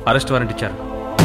Arrest warrant ఇచ్చారు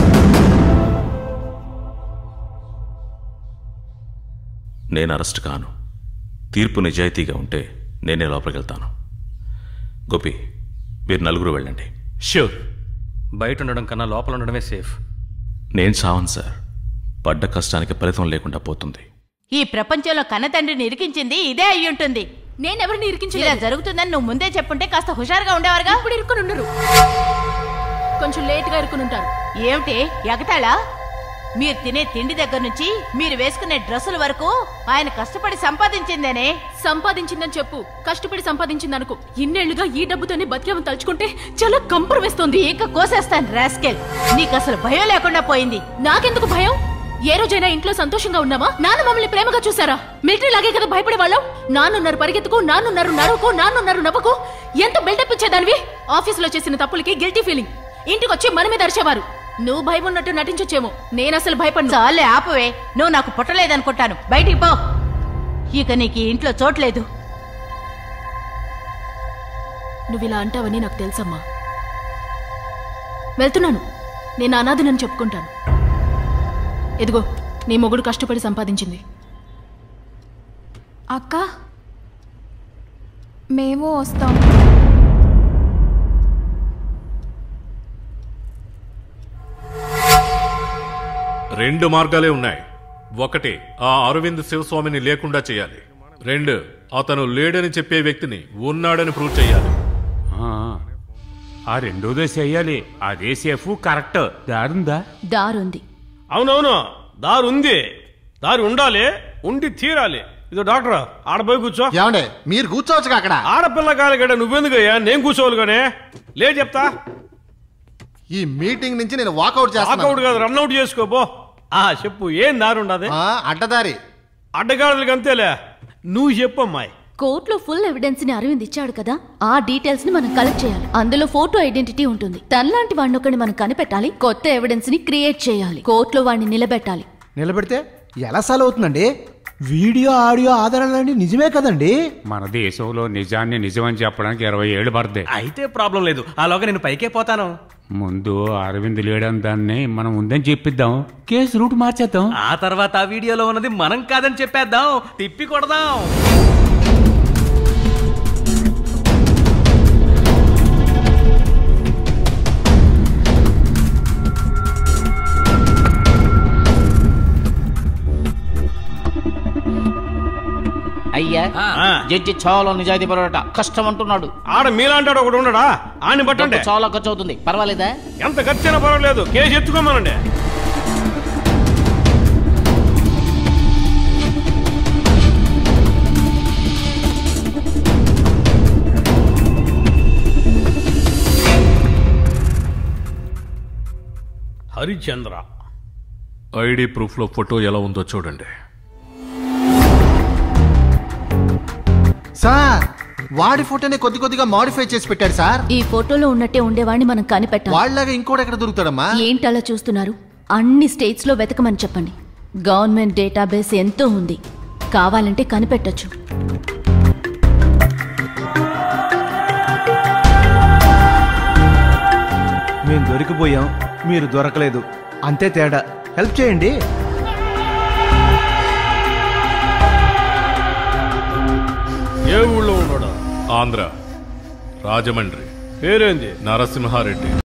నేను arrest కాను తీర్పు నిజాయితీగా ఉంటే నేనే లోపలికి వెళ్తాను గోపి మీరు నలుగురు వెళ్ళండి షూర్ బయట ఉండడం కన్నా లోపల ఉండడమే సేఫ్ నేను చావను సార్ పడ్డ కష్టానికి ఫలితం లేకుండా పోతుంది ఈ ప్రపంచంలో కన్నతండ్రిని ఇరికించింది ఇదే అయి ఉంటుంది నేనెవరిని ఇలా ఇరికించలేదు జరుగుతుందని నువ్వు ముందే చెప్పుంటే కాస్త హుషారుగా ఉండేవారుగా ఇప్పుడు ఇరుక్కుని ఉండరు కొంచెం లేట్ గా ఇరుక్కుని ఉంటారు ఏమిటి ఎగతాళా మీరు తినే తిండి దగ్గర నుంచి మీరు వేసుకునే డ్రెస్సుల వరకు ఆయన కష్టపడి సంపాదించిందేనే సంపాదించిందని చెప్పు కష్టపడి సంపాదించింది అనుకో ఇన్నేళ్లుగా ఈ డబ్బుతోనే బతికేమని తలుచుకుంటే చాలా కంపరు వేస్తోంది ఇక కోసేస్తాను రాస్కెల్ నీకు అసలు భయం లేకుండా పోయింది నాకెందుకు భయం ఏ రోజైనా ఇంట్లో సంతోషంగా ఉన్నామా నాన్న మమ్మల్ని ప్రేమగా చూసారా మిలిటరీ లాగే కదా భయపడే వాళ్ళం నాన్నున్నారు పరిగెత్తుకు నాన్నున్నారు నరుకు నాన్నున్నారు నవ్వుకు ఎంత బిల్డప్ ఇచ్చేదానివి ఆఫీసులో చేసిన తప్పులకి గిల్టీ ఫీలింగ్ ఇంటికి వచ్చి మన మీద అరిచేవారు నువ్వు భయం ఉన్నట్టు నటించొచ్చేమో నేను అసలు భయపడ్ను చాలే ఆపవే నువ్వు నాకు పుట్టలేదనుకుంటాను బయటికి పో ఇక నీకు ఈ ఇంట్లో చోట్లేదు నువ్వు ఇలా అంటావని నాకు తెలుసమ్మా వెళ్తున్నాను నేను అనాథనని చెప్పుకుంటాను ఎదిగో నీ మొగుడు కష్టపడి సంపాదించింది అక్క మేము వస్తాం రెండు మార్గాలే ఉన్నాయి ఒకటి ఆ అరవింద్ శివస్వామిని లేకుండా చేయాలి రెండు అతను లేడని చెప్పే వ్యక్తిని ఉన్నాడని ప్రూవ్ చేయాలి ఆ, ఆ రెండోదే చెయ్యాలి అదే సేఫ్ కరెక్ట్ దారుందా దారుంది అవునవును దారి ఉంది దారి ఉండాలి ఉండి తీరాలి ఇదో డాక్టర్ ఆడపోయి కూర్చో ఏమండే మీరు కూర్చోవచ్చు అక్కడ ఆడపిల్ల కాలి గడ నువ్వెందుకయ్యా నేను కూర్చోవాలి కానీ లే చెప్తా ఈ మీటింగ్ నుంచి నేను వాకౌట్ వాకౌట్ చేస్తాను కాదు రన్అట్ చేసుకోపో ఆ చెప్పు ఏం దారి ఉండదు ఆ, అడ్డదారి అడ్డగాడులకి అంతేలే నువ్వు చెప్పు అమ్మాయి కోర్టులో ఫుల్ ఎవిడెన్స్ ని అరవింద్ ఇచ్చాడు కదా ఆ డీటెయిల్స్ ని మనం కలెక్ట్ చేయాలి అందులో ఫోటో ఐడెంటిటీ ఉంటుంది తనలాంటి వాడిని ఒకటి మనం కనిపెట్టాలి కొత్త ఎవిడెన్స్ ని క్రియేట్ చేయాలి కోర్టులో వాడిని నిలబెట్టాలి నిలబెడితే ఎలా సాల్వ్ అవుతుందండి వీడియో ఆడియో ఆధారాలన్నీ నిజమే కదండి మన దేశంలో నిజాన్ని నిజమని చెప్పడానికి ఇరవై ఏళ్ళు పడతాయి అయితే ప్రాబ్లం లేదు ఆలోగా నేను పైకే పోతాను ముందు అరవింద్ లేడని దాన్ని మనం ఉందని చెప్పిద్దాం కేసు రూట్ మార్చేద్దాం ఆ తర్వాత ఆ వీడియోలో ఉన్నది మనం కాదని చెప్పేద్దాం తిప్పి కొడదాం అయ్యా ఆ. జడ్జి చాలా నిజాయితీ పడట కష్టం అంటున్నాడు ఆడ మీలాంటాడు ఒకడు ఉండడా ఆయన పట్టండి డబ్బు చాలా ఖర్చు అవుతుంది పర్వాలేదా ఎంత ఖర్చైనా పర్వాలేదు కేసు ఎత్తుకోమనండి హరిచంద్ర ఐడి ప్రూఫ్లో ఫోటో ఎలా ఉందో చూడండి సార్ వాడి ఫోటోని కొద్ది కొద్దిగా మాడిఫై చేసి పెట్టాడు సార్ ఈ ఫోటోలో ఉన్నట్టే ఉండేవాడిని మనం కనిపెట్టాలి వాళ్ళలాగా ఇంకోటి ఎక్కడ దొరుకుతాడమ్మా ఏంటి అలా చూస్తున్నారు అన్ని స్టేట్స్ లో వెతకమని చెప్పండి గవర్నమెంట్ డేటాబేస్ ఎంతో ఉంది కావాలంటే కనిపెట్టొచ్చు మేము దొరికిపోయాం మీరు దొరకలేదు అంతే తేడా హెల్ప్ చేయండి ఏ ఊళ్ళో ఉన్నాడు ఆంధ్ర రాజమండ్రి పేరేంది నరసింహారెడ్డి